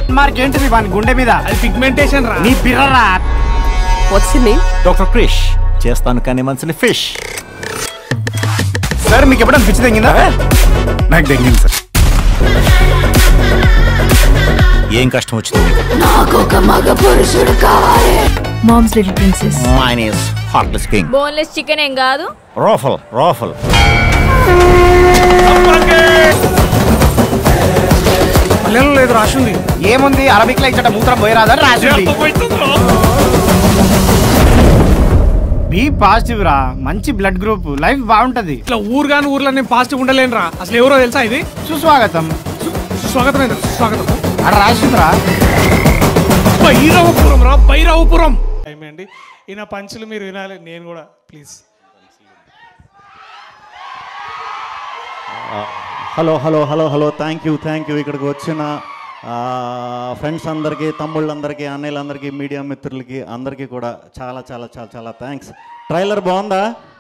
Mark ఏంటిది వాని గుండె మీద అది పిగ్మెంటేషన్ రా నీ పిర్రరా what's your name doctor Krish చేస్తాను కానీ మనసుని ఫిష్ సార్ మీకు ఎప్పుడైనా పిచ్చి తెంగిందా నాకు తెంగింది సార్ ఏం కష్టం వచ్చింది మీకు moms little princess mine is heartless king boneless chicken ఏం కాదు రోఫల్ రోఫల్ పల్లెల్లో లేదు రాసింది ఏముంది అరబిక్ లో ఇక్కడ మూత్రం పోయిరాదని రాసింది బి పాజిటివ్ రా మంచి బ్లడ్ గ్రూప్ లైఫ్ బాగుంటది ఇట్లా ఊరు కాని ఊర్లో నేను పాజిటివ్ ఉండలేను రా అసలు ఎవరో తెలుసా ఇది సుస్వాగతం స్వాగతం ఏంటి? స్వాగతం అక్కడ రాసిందిరా భైరవపురం రా భైరవపురం అండి ఈయన పంచులు మీరు వినాలి నేను కూడా please hello hello hello hello thank you thank you ఇక్కడికి వచ్చిన ఫ్రెండ్స్ అందరికీ తమ్ముళ్ళందరికీ అన్నయ్యలందరికీ మీడియా మిత్రులకి అందరికీ కూడా చాలా చాలా చాలా చాలా థ్యాంక్స్ ట్రైలర్ బాగుందా